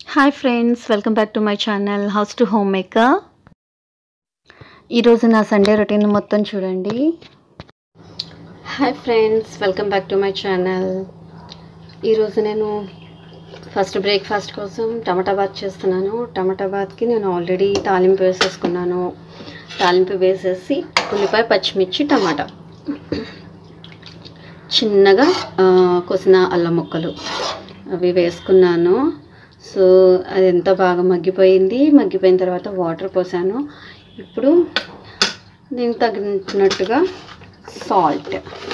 Hi friends welcome back to my channel house to home maker ఈరోజు నా Sunday routine మొత్తం చూడండి hi friends welcome back to my channel ఈరోజు నేను first breakfast కోసం టమాటా bath చేస్తున్నాను టమాటా బాత్కి నేను ఆల్రెడీ తాలింపు వేసేసుకున్నాను తాలింపు వేసేసి ఉల్లిపాయ పచ్చిమిర్చి టమాటా చిన్నగా ఆ, కోసిన అల్లం ముక్కలు అవి వేసుకున్నాను సో అది ఎంత బాగా మగ్గిపోయింది మగ్గిపోయిన తర్వాత వాటర్ పోసాను ఇప్పుడు దీనికి తగినట్టుగా సాల్ట్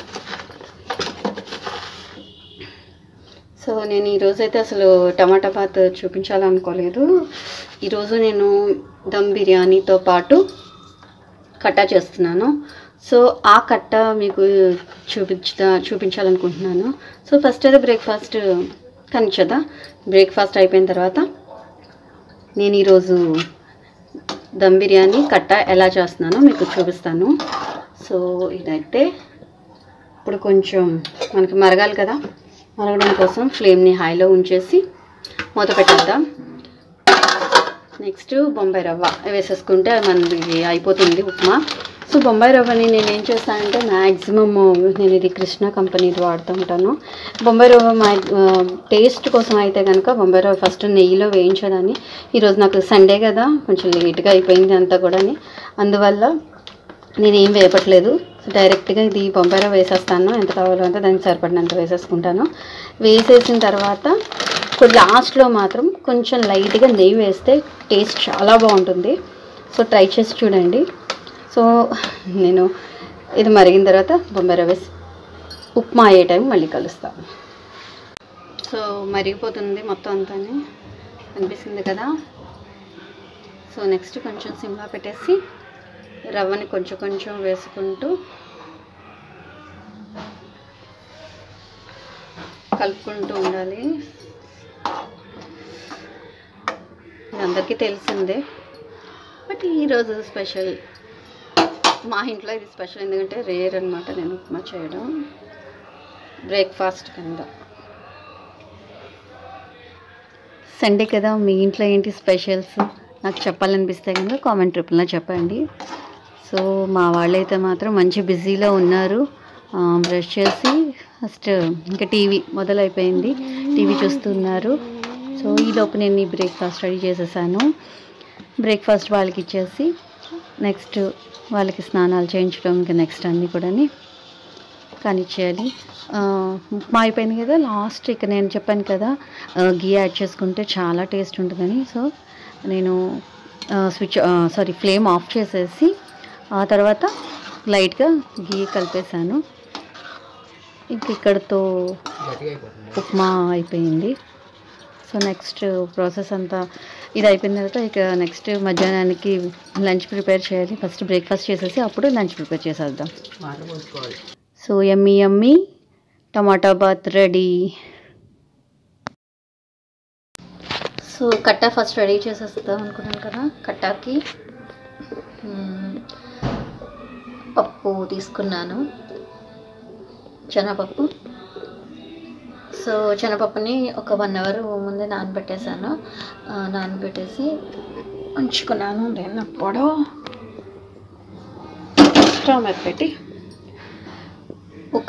సో నేను ఈరోజు అయితే అసలు టమాటా బాత్ చూపించాలనుకోలేదు ఈరోజు నేను దమ్ బిర్యానీతో పాటు కట్ట చేస్తున్నాను సో ఆ కట్ట మీకు చూపించుదా చూపించాలనుకుంటున్నాను సో ఫస్ట్ అయితే బ్రేక్ఫాస్ట్ కనిచ్చదా బ్రేక్ఫాస్ట్ అయిపోయిన తర్వాత నేను ఈరోజు దమ్ బిర్యానీ కట్ట ఎలా చేస్తున్నానో మీకు చూపిస్తాను సో ఇదైతే ఇప్పుడు కొంచెం మనకి మరగాలి కదా మరగడం కోసం ఫ్లేమ్ని హైలో ఉంచేసి మూత పెట్టేద్దాం నెక్స్ట్ బొంబాయి రవ్వ వేసేసుకుంటే మనకి అయిపోతుంది ఉప్మా సో బొంబాయి రవ్వని నేను ఏం చేస్తానంటే మ్యాక్సిమమ్ నేను ఇది కృష్ణ కంపెనీది వాడుతూ ఉంటాను బొంబాయి రవ్వ మా టేస్ట్ కోసం అయితే కనుక బొంబాయి రవ్వ ఫస్ట్ నెయ్యిలో వేయించడాన్ని ఈరోజు నాకు సండే కదా కొంచెం లేట్గా అయిపోయింది అంతా కూడా అందువల్ల నేను ఏం వేపట్లేదు డైరెక్ట్గా ఇది బొంబాయి రవ్వ వేసేస్తాను ఎంత కావాలో అంటే దానికి సరిపడినంత వేసేసుకుంటాను వేసేసిన తర్వాత ఇప్పుడు లాస్ట్లో మాత్రం కొంచెం లైట్గా నెయ్యి వేస్తే టేస్ట్ చాలా బాగుంటుంది సో ట్రై చేసి చూడండి సో నేను ఇది మరిగిన తర్వాత బొంబాయి రవ్వ వేసి ఉప్మా అయ్యే టైం మళ్ళీ కలుస్తాను సో మరిగిపోతుంది మొత్తం అంతా అనిపిస్తుంది కదా సో నెక్స్ట్ కొంచెం సిమ్లా పెట్టేసి రవ్వని కొంచెం కొంచెం వేసుకుంటూ కలుపుకుంటూ ఉండాలి ఇది అందరికీ తెలిసిందే బట్ ఈరోజు స్పెషల్ మా ఇంట్లో ఇది స్పెషల్ ఎందుకంటే రేర్ అనమాట నేను ఉప్మా చేయడం బ్రేక్ఫాస్ట్ కింద సండే కదా మీ ఇంట్లో ఏంటి స్పెషల్స్ నాకు చెప్పాలనిపిస్తే కనుక కామెంట్ రూపంలో చెప్పండి సో మా వాళ్ళైతే మాత్రం మంచి బిజీలో ఉన్నారు బ్రష్ చేసి ఫస్ట్ ఇంకా టీవీ మొదలైపోయింది టీవీ చూస్తున్నారు సో ఈలోపు నేను ఈ బ్రేక్ఫాస్ట్ రెడీ చేసేసాను బ్రేక్ఫాస్ట్ వాళ్ళకి ఇచ్చేసి నెక్స్ట్ వాళ్ళకి స్నానాలు చేయించడం ఇంకా నెక్స్ట్ అన్నీ కూడా కానిచ్చేయాలి ఆ, ఉప్మా అయిపోయింది కదా లాస్ట్ ఇక నేను చెప్పాను కదా ఆ, గీ యాడ్ చేసుకుంటే చాలా టేస్ట్ ఉంటుందని సో నేను ఆ, స్విచ్ ఆ, సారీ ఫ్లేమ్ ఆఫ్ చేసేసి ఆ తర్వాత లైట్గా గీ కలిపేశాను ఇంక ఇక్కడతో ఉప్మా అయిపోయింది సో నెక్స్ట్ ప్రాసెస్ అంతా ఇది అయిపోయిన తర్వాత ఇక నెక్స్ట్ మధ్యాహ్నానికి లంచ్ ప్రిపేర్ చేయాలి ఫస్ట్ బ్రేక్ఫాస్ట్ చేసేసి అప్పుడు లంచ్ ప్రిపేర్ చేసేద్దాం సో ఎమ్మి ఎమ్మి టమాటా బాత్ రెడీ సో కట్టా ఫస్ట్ రెడీ చేసేస్తాం అనుకున్నాను కదా కట్టాకి మ్మ్, పప్పు తీసుకున్నాను శనగపప్పు సో శనగపప్పుని ఒక వన్ అవర్ ముందే నానబెట్టేశాను ఆ, నానబెట్టేసి ఉంచుకున్నాను లేనప్పుడు స్టవ్ మీద పెట్టి ఒక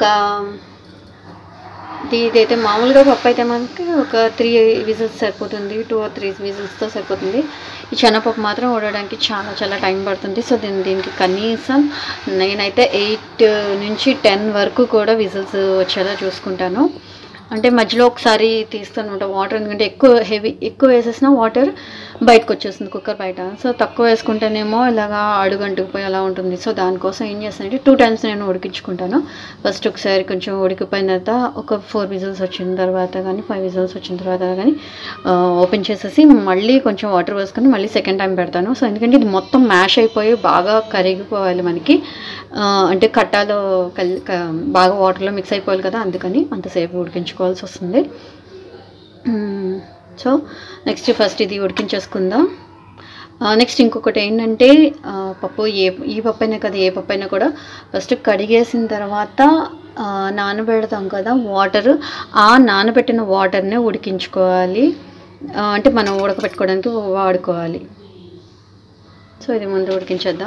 ఇది ఇదైతే మామూలుగా పప్పు అయితే మనకి ఒక త్రీ విజిల్స్ సరిపోతుంది టూ ఆర్ త్రీ విజిల్స్తో సరిపోతుంది ఈ శనగపప్పు మాత్రం ఉడడానికి చాలా చాలా టైం పడుతుంది సో దీని దీనికి కనీసం నేనైతే ఎయిట్ నుంచి టెన్ వరకు కూడా విజిల్స్ వచ్చేలా చూసుకుంటాను అంటే మధ్యలో ఒకసారి తీస్తాను వాటర్ ఎందుకంటే ఎక్కువ హెవీ ఎక్కువ వేసేసిన వాటర్ బయటకు వచ్చేస్తుంది కుక్కర్ బయట సో తక్కువ వేసుకుంటేనేమో ఇలాగా అడుగంటుకుపోయి అలా ఉంటుంది సో దానికోసం ఏం చేస్తానంటే టూ టైమ్స్ నేను ఉడికించుకుంటాను ఫస్ట్ ఒకసారి కొంచెం ఉడికిపోయిన తర్వాత ఒక ఫోర్ విజిల్స్ వచ్చిన తర్వాత కానీ ఫైవ్ విజిల్స్ వచ్చిన తర్వాత కానీ ఓపెన్ చేసేసి మళ్ళీ కొంచెం వాటర్ వేసుకొని మళ్ళీ సెకండ్ టైం పెడతాను సో ఎందుకంటే ఇది మొత్తం మ్యాష్ అయిపోయి బాగా కరిగిపోవాలి మనకి ఆ, అంటే కట్టాలో కల్ క- బాగా వాటర్లో మిక్స్ అయిపోవాలి కదా అందుకని అంతసేపు ఉడికించుకోవాల్సి వస్తుంది మ్మ్. సో నెక్స్ట్ ఫస్ట్ ఇది ఉడికించేసుకుందాం నెక్స్ట్ ఇంకొకటి ఏంటంటే ఆ, పప్పు ఏ ఈ పప్పు అయినా కదా ఏ పప్పు అయినా కూడా ఫస్ట్ కడిగేసిన తర్వాత ఆ, నానబెడతాం కదా వాటర్ ఆ నానబెట్టిన వాటర్నే ఉడికించుకోవాలి ఆ, అంటే మనం ఉడకపెట్టుకోవడానికి వాడుకోవాలి సో ఇది ముందు ఉడికించేద్దాం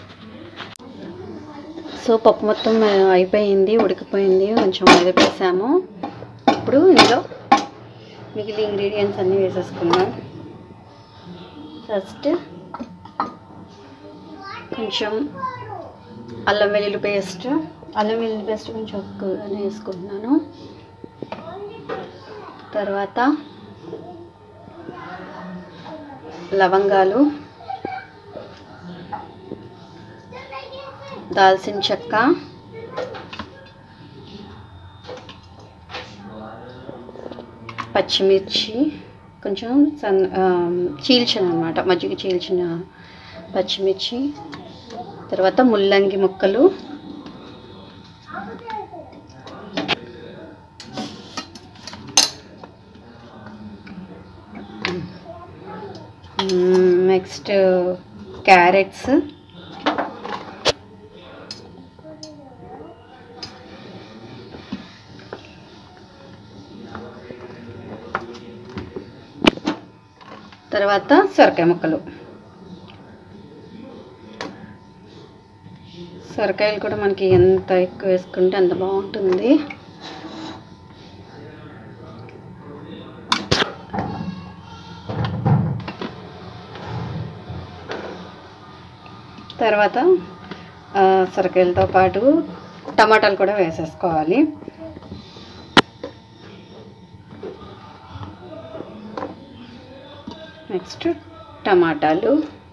సో పప్పు మొత్తం ఆ, అయిపోయింది ఉడికిపోయింది కొంచెం వేసాము ఇప్పుడు ఇందులో మిగిలిన ఇంగ్రీడియంట్స్ అన్నీ వేసేసుకున్నాం ఫస్ట్ కొంచెం అల్లం వెల్లుల్లి పేస్ట్ అల్లం వెల్లుల్లి పేస్ట్ కొంచెం ఎక్కువగానే వేసుకుంటున్నాను తర్వాత లవంగాలు దాల్చిన చెక్క పచ్చిమిర్చి కొంచెం సన్ ఆ, చీల్చిన అనమాట మజ్జిగ చీల్చిన పచ్చిమిర్చి తర్వాత ముల్లంగి ముక్కలు నెక్స్ట్ క్యారెట్స్ తర్వాత సొరకాయ ముక్కలు సొరకాయలు కూడా మనకి ఎంత ఎక్కువ వేసుకుంటే అంత బాగుంటుంది తర్వాత ఆ, సొరకాయలతో పాటు టమాటాలు కూడా వేసేసుకోవాలి నెక్స్ట్ టమాటాలు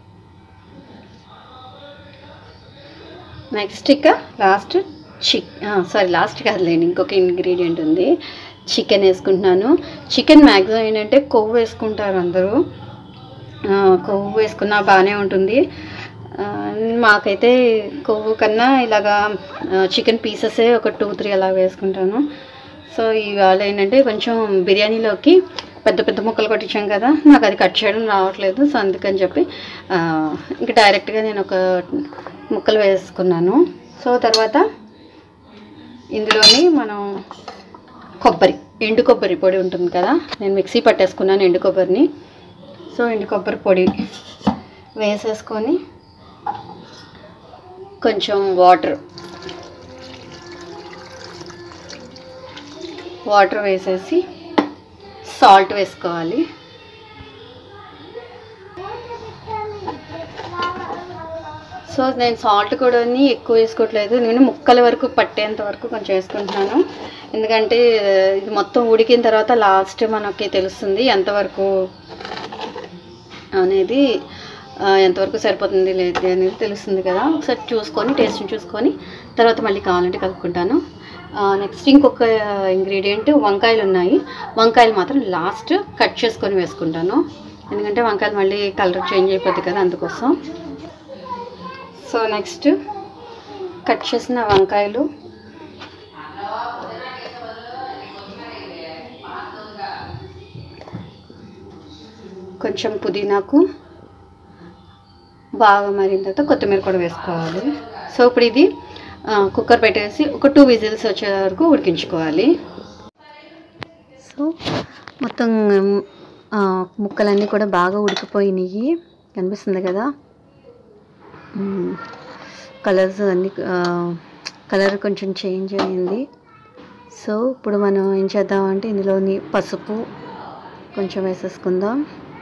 నెక్స్ట్ ఇక లాస్ట్ చిక్ సారీ లాస్ట్ కాదులేండి ఇంకొక ఇంగ్రీడియంట్ ఉంది చికెన్ వేసుకుంటున్నాను చికెన్ మ్యాక్సిమం ఏంటంటే కొవ్వు వేసుకుంటారు అందరూ ఆ, కొవ్వు వేసుకున్నా బాగానే ఉంటుంది ఆ, మాకైతే కొవ్వు కన్నా ఇలాగా చికెన్ పీసెసే ఒక టూ త్రీ అలా వేసుకుంటాను సో ఇవాళ ఏంటంటే కొంచెం బిర్యానీలోకి పెద్ద పెద్ద ముక్కలు కొట్టించాం కదా నాకు అది కట్ చేయడం రావట్లేదు సో అందుకని చెప్పి ఆ, ఇంకా డైరెక్ట్గా నేను ఒక ముక్కలు వేసుకున్నాను సో తర్వాత ఇందులోని మనం కొబ్బరి ఎండు కొబ్బరి పొడి ఉంటుంది కదా నేను మిక్సీ పట్టేసుకున్నాను ఎండు కొబ్బరిని సో ఎండు కొబ్బరి పొడి వేసేసుకొని కొంచెం వాటర్ వాటర్ వేసేసి సాల్ట్ వేసుకోవాలి సో నేను సాల్ట్ కూడా ఎక్కువ వేసుకోవట్లేదు నేను ముక్కల వరకు పట్టేంత వరకు కొంచెం వేసుకుంటున్నాను ఎందుకంటే ఇది మొత్తం ఉడికిన తర్వాత లాస్ట్ మనకి తెలుస్తుంది ఎంతవరకు అనేది ఆ, ఎంతవరకు సరిపోతుంది లేదు అనేది తెలుస్తుంది కదా ఒకసారి చూసుకొని టేస్ట్ చూసుకొని తర్వాత మళ్ళీ కావాలంటే కలుపుకుంటాను నెక్స్ట్ ఇంకొక ఇంగ్రీడియంట్ వంకాయలు ఉన్నాయి వంకాయలు మాత్రం లాస్ట్ కట్ చేసుకొని వేసుకుంటాను ఎందుకంటే వంకాయలు మళ్ళీ కలర్ చేంజ్ అయిపోద్ది కదా అందుకోసం సో నెక్స్ట్ కట్ చేసిన వంకాయలు కొంచెం పుదీనాకు బాగా మరిన తర్వాత కొత్తిమీర కూడా వేసుకోవాలి సో ఇప్పుడు ఇది ఆ, కుక్కర్ పెట్టేసి ఒక టూ విజిల్స్ వచ్చే వరకు ఉడికించుకోవాలి సో మొత్తం ఆ, ముక్కలన్నీ కూడా బాగా ఉడికిపోయినాయి కనిపిస్తుంది కదా కలర్స్ అన్ని కలర్ కొంచెం చేంజ్ అయింది సో ఇప్పుడు మనం ఏం చేద్దామంటే ఇందులోని పసుపు కొంచెం వేసేసుకుందాం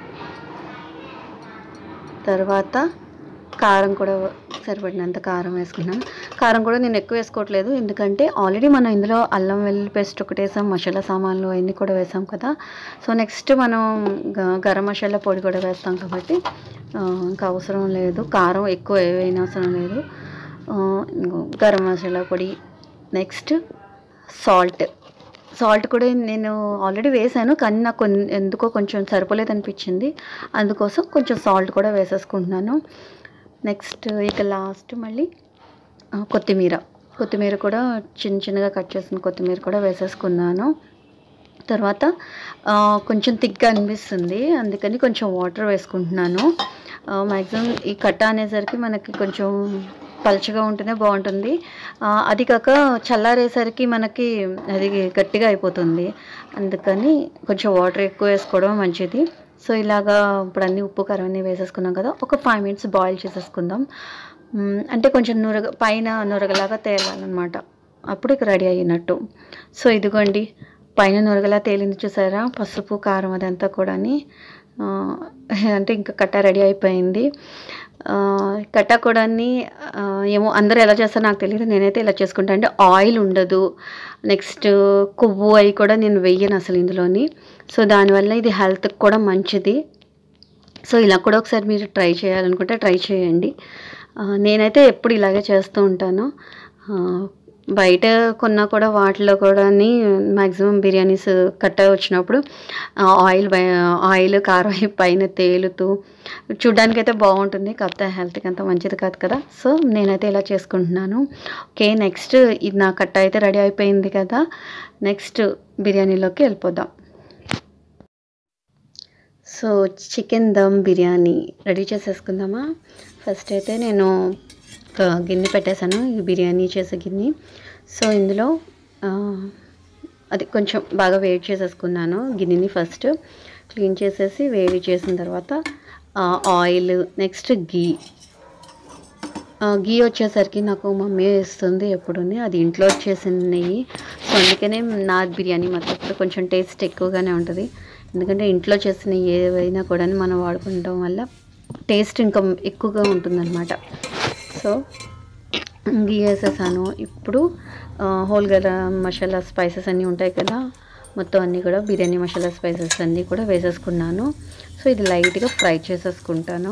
తర్వాత కారం కూడా సరిపడినంత కారం వేసుకున్నాను కారం కూడా నేను ఎక్కువ వేసుకోవట్లేదు ఎందుకంటే ఆల్రెడీ మనం ఇందులో అల్లం వెల్లుల్లి పేస్ట్ ఒకటి వేసాం మసాలా సామాన్లు అవన్నీ కూడా వేసాం కదా సో నెక్స్ట్ మనం గ- గరం మసాలా పొడి కూడా వేస్తాం కాబట్టి ఆ, ఇంకా అవసరం లేదు కారం ఎక్కువ ఏవైనా అవసరం లేదు ఆ, ఇంకో గరం మసాలా పొడి నెక్స్ట్ సాల్ట్ సాల్ట్ కూడా నేను ఆల్రెడీ వేసాను కానీ నాకు కొన్- ఎందుకో కొంచెం సరిపోలేదు అనిపించింది అందుకోసం కొంచెం సాల్ట్ కూడా వేసేసుకుంటున్నాను నెక్స్ట్ ఇక లాస్ట్ మళ్ళీ ఆ, కొత్తిమీర కొత్తిమీర కూడా చిన్న చిన్నగా కట్ చేసిన కొత్తిమీర కూడా వేసేసుకున్నాను తర్వాత ఆ, కొంచెం థిక్గా అనిపిస్తుంది అందుకని కొంచెం వాటర్ వేసుకుంటున్నాను మ్యాక్సిమం ఈ కట్ట అనేసరికి మనకి కొంచెం పలుచగా ఉంటేనే బాగుంటుంది ఆ, అది కాక చల్లారేసరికి మనకి అది గట్టిగా అయిపోతుంది అందుకని కొంచెం వాటర్ ఎక్కువ వేసుకోవడం మంచిది సో ఇలాగా ఇప్పుడు అన్ని ఉప్పు కారం అన్నీ వేసేసుకున్నాం కదా ఒక ఫైవ్ మినిట్స్ బాయిల్ చేసేసుకుందాం మ్, అంటే కొంచెం నురగ పైన నురగలాగా తేలాలన్నమాట అప్పుడు ఇక రెడీ అయినట్టు సో ఇదిగోండి పైన నురగలా తేలింది చూసారా పసుపు కారం అదంతా కూడాని ఆ, అంటే ఇంకా కట్ట రెడీ అయిపోయింది ఆ, కట్ట కూడాని ఆ, ఏమో అందరూ ఎలా చేస్తారో నాకు తెలియదు నేనైతే ఇలా చేసుకుంటా అంటే ఆయిల్ ఉండదు నెక్స్ట్ కొవ్వు అవి కూడా నేను వెయ్యను అసలు ఇందులోని సో దానివల్ల ఇది హెల్త్కి కూడా మంచిది సో ఇలా కూడా ఒకసారి మీరు ట్రై చేయాలనుకుంటే ట్రై చేయండి ఆ, నేనైతే ఎప్పుడు ఇలాగే చేస్తూ ఉంటాను ఆ, బయట కొన్నా కూడా వాటిలో కూడా మ్యాక్సిమం బిర్యానీస్ కట్ట వచ్చినప్పుడు ఆ, ఆయిల్ బయ- ఆయిల్ కారం అయి పైన తేలుతూ చూడ్డానికి అయితే బాగుంటుంది కాకపోతే హెల్త్కి అంత మంచిది కాదు కదా సో నేనైతే ఇలా చేసుకుంటున్నాను ఓకే నెక్స్ట్ ఇది నా కట్ట అయితే రెడీ అయిపోయింది కదా నెక్స్ట్ బిర్యానీలోకి వెళ్ళిపోదాం so chicken dum biryani ready చేసేసుకుందామా ఫస్ట్ అయితే నేను ఒక గిన్నె పెట్టేశాను ఈ బిర్యానీ చేసే గిన్నె సో ఇందులో ఆ, అది కొంచెం బాగా వేడి చేసేసుకున్నాను గిన్నెని ఫస్ట్ క్లీన్ చేసేసి వేడి చేసిన తర్వాత ఆ, ఆయిల్ నెక్స్ట్ గీ ఆ, గీ వచ్చేసరికి నాకు మమ్మీ వేస్తుంది ఎప్పుడుని అది ఇంట్లో వచ్చేసిన నెయ్యి సో అందుకనే నా బిర్యానీ మాత్రం కొంచెం టేస్ట్ ఎక్కువగానే ఉంటుంది ఎందుకంటే ఇంట్లో చేసిన ఏవైనా కూడా మనం వాడుకుంటాం వల్ల టేస్ట్ ఇంకా ఎక్కువగా ఉంటుందన్నమాట సో గీ వేసేసాను ఇప్పుడు ఆ, హోల్ గరం మసాలా స్పైసెస్ అన్నీ ఉంటాయి కదా మొత్తం అన్నీ కూడా బిర్యానీ మసాలా స్పైసెస్ అన్నీ కూడా వేసేసుకున్నాను సో ఇది లైట్గా ఫ్రై చేసేసుకుంటాను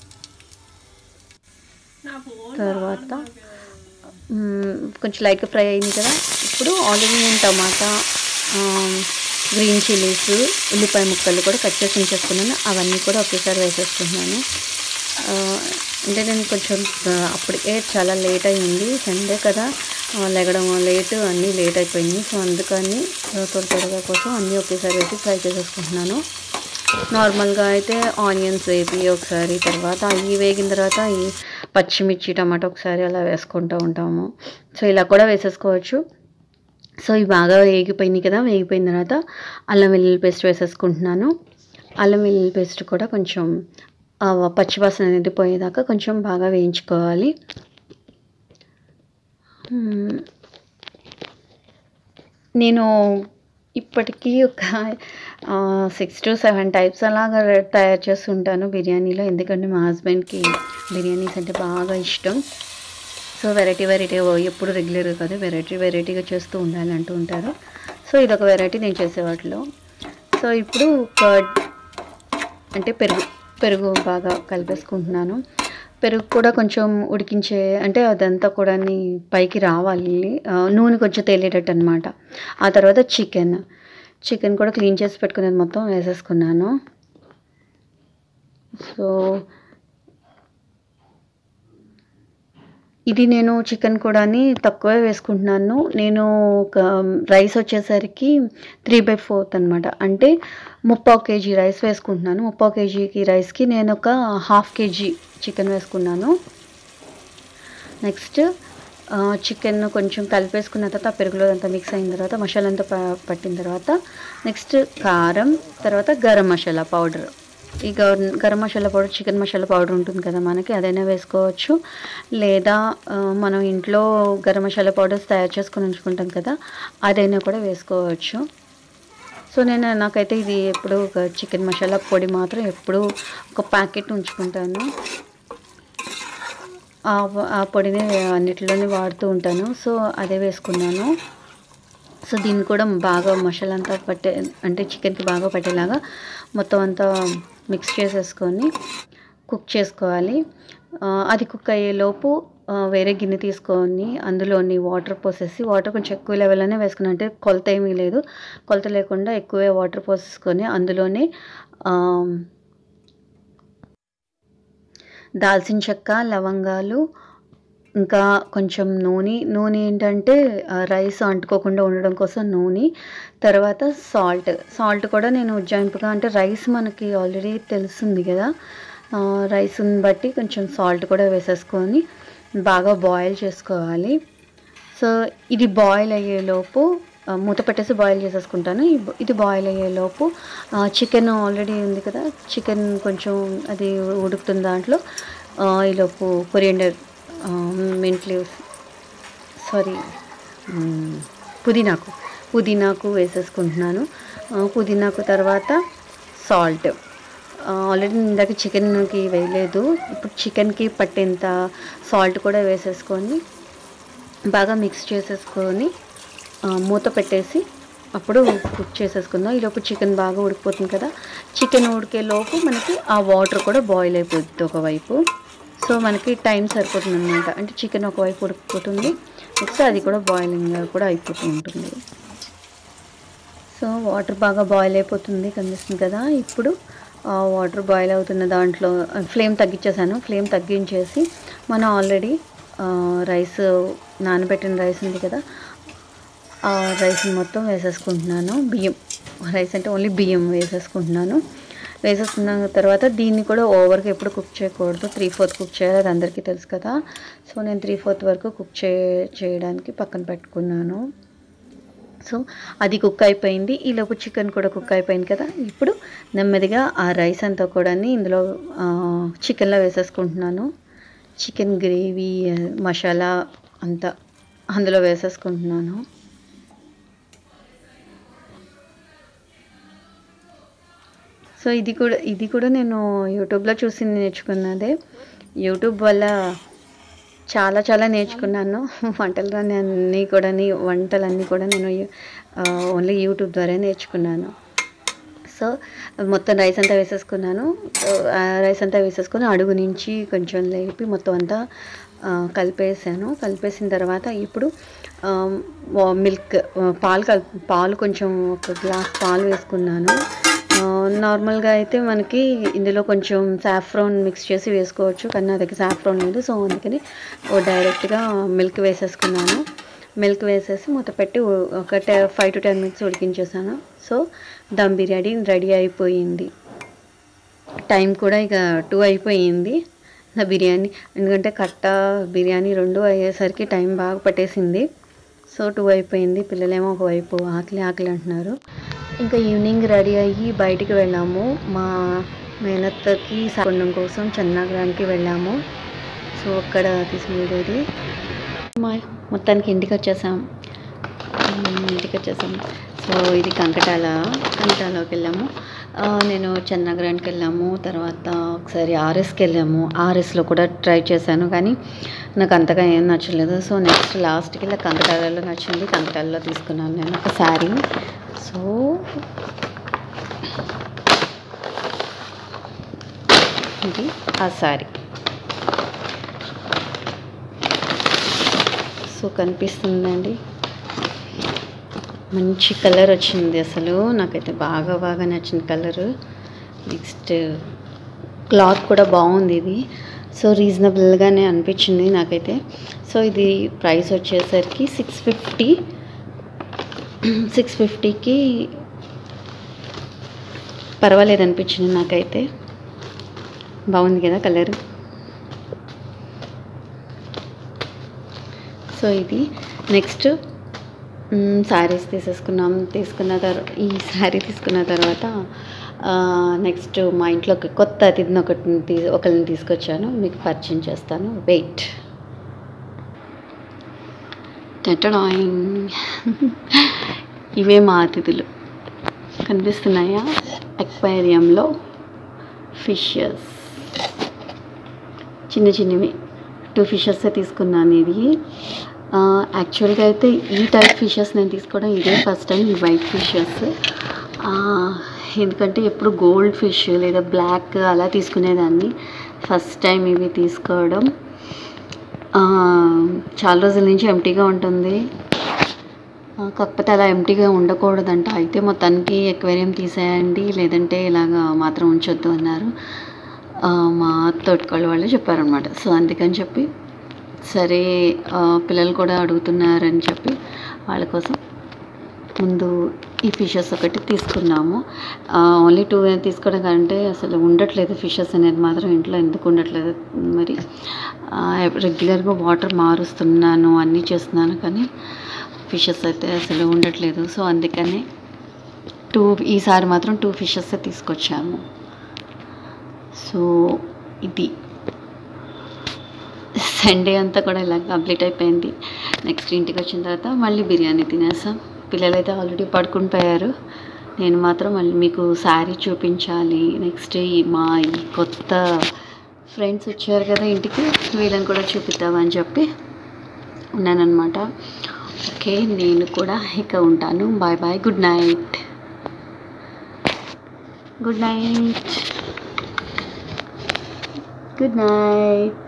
తర్వాత మ్, కొంచెం లైట్గా ఫ్రై అయింది కదా ఇప్పుడు ఆనియన్ టమాటా ఆ, గ్రీన్ చిల్లీస్ ఉల్లిపాయ ముక్కలు కూడా కట్ చేసి ఉంచేసుకున్నాను అవన్నీ కూడా ఒకేసారి వేసేసుకుంటున్నాను ఆ, అంటే నేను కొంచెం ఆ, అప్పటికే చాలా లేట్ అయింది సండే కదా ఆ, లెగడం లేట్ అన్నీ లేట్ అయిపోయింది సో అందుకని ఆ, త్వర త్వరగా కోసం అన్నీ ఒకేసారి వేసి ఫ్రై చేసేసుకుంటున్నాను నార్మల్గా అయితే ఆనియన్స్ వేపి ఒకసారి తర్వాత అవి వేగిన తర్వాత ఈ పచ్చిమిర్చి టమాటా ఒకసారి అలా వేసుకుంటూ ఉంటాము సో ఇలా కూడా వేసేసుకోవచ్చు సో ఇవి బాగా వేగిపోయినాయి కదా వేగిపోయిన తర్వాత అల్లం వెల్లుల్లి పేస్ట్ వేసేసుకుంటున్నాను అల్లం వెల్లుల్లి పేస్ట్ కూడా కొంచెం ఆ పచ్చివాసన అనేది పోయేదాకా కొంచెం బాగా వేయించుకోవాలి మ్మ్. నేను ఇప్పటికీ ఒక సిక్స్ టు సెవెన్ టైప్స్ అలాగా తయారు చేస్తుంటాను బిర్యానీలో ఎందుకంటే మా హస్బెండ్కి బిర్యానీస్ అంటే బాగా ఇష్టం సో వెరైటీ వెరైటీ ఎప్పుడు రెగ్యులర్గా కాదు వెరైటీ వెరైటీగా చేస్తూ ఉండాలి అంటూ ఉంటారు సో ఇదొక వెరైటీ నేను చేసే వాటిలో సో ఇప్పుడు కర్డ్ అంటే పెరుగు పెరుగు బాగా కలిపేసుకుంటున్నాను పెరుగు కూడా కొంచెం ఉడికించే అంటే అదంతా కూడా పైకి రావాలి ఆ, నూనె కొంచెం తేలేటట్టు అనమాట ఆ తర్వాత చికెన్ చికెన్ కూడా క్లీన్ చేసి పెట్టుకునేది మొత్తం వేసేసుకున్నాను సో ఇది నేను చికెన్ కూడాని తక్కువే వేసుకుంటున్నాను నేను ఒక రైస్ వచ్చేసరికి త్రీ బై ఫోర్త్ అనమాట అంటే ముప్పావు కేజీ రైస్ వేసుకుంటున్నాను ముప్పావు కేజీకి రైస్కి నేను ఒక హాఫ్ కేజీ చికెన్ వేసుకున్నాను నెక్స్ట్ చికెన్ కొంచెం కలిపేసుకున్న తర్వాత ఆ పెరుగులో అంతా మిక్స్ అయిన తర్వాత మసాలా అంతా ప- పట్టిన తర్వాత నెక్స్ట్ కారం తర్వాత గరం మసాలా పౌడర్ ఈ garam garam masala powder chicken masala powder ఉంటుంది కదా మనకి అదైనా వేసుకోవచ్చు లేదా ఆ, మనం ఇంట్లో గరం మసాలా పౌడర్స్ తయారు చేసుకొని ఉంచుకుంటాం కదా అదైనా కూడా వేసుకోవచ్చు సో నేను నాకైతే ఇది ఎప్పుడు ఒక చికెన్ మసాలా పొడి మాత్రం ఎప్పుడు ఒక ప్యాకెట్ ఉంచుకుంటాను ఆ వ- ఆ పొడిని అన్నిటిలోనే వాడుతూ ఉంటాను సో అదే వేసుకున్నాను సో దీన్ని కూడా బాగా మసాలా అంతా పట్టే అంటే చికెన్కి బాగా పట్టేలాగా మొత్తం అంతా మిక్స్ చేసేసుకొని కుక్ చేసుకోవాలి ఆ, అది కుక్ అయ్యేలోపు ఆ, వేరే గిన్నె తీసుకొని అందులోని వాటర్ పోసేసి వాటర్ కొంచెం ఎక్కువ లెవెల్లోనే వేసుకున్నాను అంటే కొలత ఏమీ లేదు కొలత లేకుండా ఎక్కువే వాటర్ పోసేసుకొని అందులోనే ఆ, దాల్చిన చెక్క లవంగాలు ఇంకా కొంచెం నూనె నూనె ఏంటంటే ఆ, రైస్ అంటుకోకుండా ఉండడం కోసం నూనె తర్వాత సాల్ట్ సాల్ట్ కూడా నేను ఉజ్జాయింపుగా అంటే రైస్ మనకి ఆల్రెడీ తెలుస్తుంది కదా ఆ, రైస్ని బట్టి కొంచెం సాల్ట్ కూడా వేసేసుకొని బాగా బాయిల్ చేసుకోవాలి సో ఇది బాయిల్ అయ్యేలోపు ఆ, మూత పెట్టేసి బాయిల్ చేసేసుకుంటాను ఇ- ఇది బాయిల్ అయ్యేలోపు చికెన్ ఆల్రెడీ ఉంది కదా చికెన్ కొంచెం అది ఉడుకుతుంది దాంట్లో ఆ, ఈలోపు కొరియండర్ మెంట్ లీవ్స్ సారీ మ్, పుదీనాకు పుదీనాకు వేసేసుకుంటున్నాను ఆ, పుదీనాకు తర్వాత సాల్ట్ ఆల్రెడీ ఇందాక చికెన్కి వేయలేదు ఇప్పుడు చికెన్కి పట్టేంత సాల్ట్ కూడా వేసేసుకొని బాగా మిక్స్ చేసేసుకొని ఆ, మూత పెట్టేసి అప్పుడు కుక్ చేసేసుకుందాం ఈలోపు చికెన్ బాగా ఉడికిపోతుంది కదా చికెన్ ఉడికే లోపు మనకి ఆ వాటర్ కూడా బాయిల్ అయిపోతుంది ఒకవైపు సో మనకి టైం సరిపోతుంది అనమాట అంటే చికెన్ ఒకవైపు ఉడికిపోతుంది నెక్స్ట్ అది కూడా బాయిలింగ్ కూడా అయిపోతూ ఉంటుంది సో వాటర్ బాగా బాయిల్ అయిపోతుంది కనిపిస్తుంది కదా ఇప్పుడు ఆ వాటర్ బాయిల్ అవుతున్న దాంట్లో ఫ్లేమ్ తగ్గించేసాను ఫ్లేమ్ తగ్గించేసి మనం ఆల్రెడీ రైస్ నానబెట్టిన రైస్ ఉంది కదా ఆ రైస్ని మొత్తం వేసేసుకుంటున్నాను బియ్యం రైస్ అంటే ఓన్లీ బియ్యం వేసేసుకుంటున్నాను వేసేసుకున్న తర్వాత దీన్ని కూడా ఓవర్గా ఎప్పుడు కుక్ చేయకూడదు త్రీ ఫోర్త్ కుక్ చేయాలి అది అందరికీ తెలుసు కదా సో నేను త్రీ ఫోర్త్ వరకు కుక్ చే చేయడానికి పక్కన పెట్టుకున్నాను సో అది కుక్ అయిపోయింది ఈలోపు చికెన్ కూడా కుక్ అయిపోయింది కదా ఇప్పుడు నెమ్మదిగా ఆ రైస్ అంతా కూడా ఇందులో చికెన్లో వేసేసుకుంటున్నాను చికెన్ గ్రేవీ మసాలా అంతా అందులో వేసేసుకుంటున్నాను సో ఇది కూడా ఇది కూడా నేను యూట్యూబ్లో చూసి నేర్చుకున్నదే యూట్యూబ్ వల్ల చాలా చాలా నేర్చుకున్నాను వంటలు అన్నీ కూడా వంటలన్నీ కూడా నేను ఓన్లీ యూట్యూబ్ ద్వారా నేర్చుకున్నాను సో మొత్తం రైస్ అంతా వేసేసుకున్నాను సో, ఆ రైస్ అంతా వేసేసుకొని అడుగు నుంచి కొంచెం లేపి మొత్తం అంతా ఆ, కలిపేసాను కలిపేసిన తర్వాత ఇప్పుడు ఆ, వా- మిల్క్ ఆ, పాలు కల్ పాలు కొంచెం ఒక గ్లాస్ పాలు వేసుకున్నాను ఆ, నార్మల్గా అయితే మనకి ఇందులో కొంచెం సాఫ్రాన్ మిక్స్ చేసి వేసుకోవచ్చు కానీ నా దగ్గర సాఫ్రాన్ లేదు సో అందుకని ఓ డైరెక్ట్గా మిల్క్ వేసేసుకున్నాను మిల్క్ వేసేసి మూత పెట్టి ఉ- ఒక టె ఫైవ్ టు టెన్ మినిట్స్ ఉడికించేసాను సో దమ్ బిర్యానీ రెడీ అయిపోయింది టైం కూడా ఇక టూ అయిపోయింది నా బిర్యానీ ఎందుకంటే కట్ట బిర్యానీ రెండు అయ్యేసరికి టైం బాగా పట్టేసింది సో టూ అయిపోయింది పిల్లలేమో ఒకవైపు ఆకలి ఆకలి అంటున్నారు ఇంకా ఈవినింగ్ రెడీ అయ్యి బయటికి వెళ్ళాము మా మేనత్తకి సాకొండం కోసం చెన్నగరానికి వెళ్ళాము సో అక్కడ తీసుకునేది మా మొత్తానికి ఇంటికి వచ్చేసాం ఉమ్, ఇంటికి వచ్చేసాం సో ఇది కంకటాల కంకటాలోకి వెళ్ళాము ఆ, నేను చెన్నగరానికి వెళ్ళాము తర్వాత ఒకసారి ఆర్ఎస్కి వెళ్ళాము ఆర్ఎస్లో కూడా ట్రై చేశాను కానీ నాకు అంతగా ఏం నచ్చలేదు సో నెక్స్ట్ లాస్ట్కి వెళ్ళి కంకటాలలో నచ్చింది కంకటాలలో తీసుకున్నాను నేను ఒక శారీ సో ఇది ఆ శారీ సో కనిపిస్తుందండి మంచి కలర్ వచ్చింది అసలు నాకైతే బాగా బాగా నచ్చిన కలర్ నెక్స్ట్ క్లాత్ కూడా బాగుంది ఇది సో రీజనబుల్గానే అనిపించింది నాకైతే సో ఇది ప్రైస్ వచ్చేసరికి సిక్స్ ఫిఫ్టీ సిక్స్ ఫిఫ్టీకి పర్వాలేదు అనిపించింది నాకైతే బాగుంది కదా కలర్ సో ఇది నెక్స్ట్ శారీస్ తీసేసుకున్నాం తీసుకున్న తర్వాత ఈ శారీ తీసుకున్న తర్వాత నెక్స్ట్ మా ఇంట్లో ఒక కొత్త అతిథిని ఒకటి తీ ఒకరిని తీసుకొచ్చాను మీకు పరిచయం చేస్తాను వెయిట్ టెటడాయింగ్ ఇవే మా అతిథులు కనిపిస్తున్నాయా ఎక్వేరియంలో ఫిషెస్ చిన్న చిన్నవి టూ ఫిషెస్ తీసుకున్నాను ఇది యాక్చువల్గా అయితే ఈ టైప్ ఫిషెస్ నేను తీసుకోవడం ఇదే ఫస్ట్ టైం ఈ వైట్ ఫిషెస్ ఎందుకంటే ఎప్పుడు గోల్డ్ ఫిష్ లేదా బ్లాక్ అలా తీసుకునేదాన్ని ఫస్ట్ టైం ఇవి తీసుకోవడం ఆ, చాలా రోజుల నుంచి ఎంటీగా ఉంటుంది ఆ, కాకపోతే అలా ఎంటీగా ఉండకూడదంట అయితే మొత్తానికి ఎక్వేరియం తీసేయండి లేదంటే ఇలాగా మాత్రం ఉంచొద్దు అన్నారు ఆ, మా తోటికోళ్ళ వాళ్ళు చెప్పారనమాట సో అందుకని చెప్పి సరే ఆ, పిల్లలు కూడా అడుగుతున్నారని చెప్పి వాళ్ళ కోసం ముందు ఈ ఫిషెస్ ఒకటి తీసుకున్నాము ఓన్లీ టూ తీసుకోవడం కంటే అసలు ఉండట్లేదు ఫిషెస్ అనేది మాత్రం ఇంట్లో ఎందుకు ఉండట్లేదు మరి రెగ్యులర్గా వాటర్ మారుస్తున్నాను అన్నీ చేస్తున్నాను కానీ ఫిషెస్ అయితే అసలు ఉండట్లేదు సో అందుకని టూ ఈసారి మాత్రం టూ ఫిషెస్ తీసుకొచ్చాము సో ఇది సండే అంతా కూడా ఇలా కంప్లీట్ అయిపోయింది నెక్స్ట్ ఇంటికి వచ్చిన తర్వాత మళ్ళీ బిర్యానీ తినేసాం పిల్లలైతే ఆల్రెడీ పడుకుని పోయారు నేను మాత్రం మళ్ళీ మీకు శారీ చూపించాలి నెక్స్ట్ ఈ మా ఈ కొత్త ఫ్రెండ్స్ వచ్చారు కదా ఇంటికి వీళ్ళని కూడా చూపిద్దామని చెప్పి ఉన్నానన్నమాట ఓకే నేను కూడా ఇక ఉంటాను bye bye good night good night good night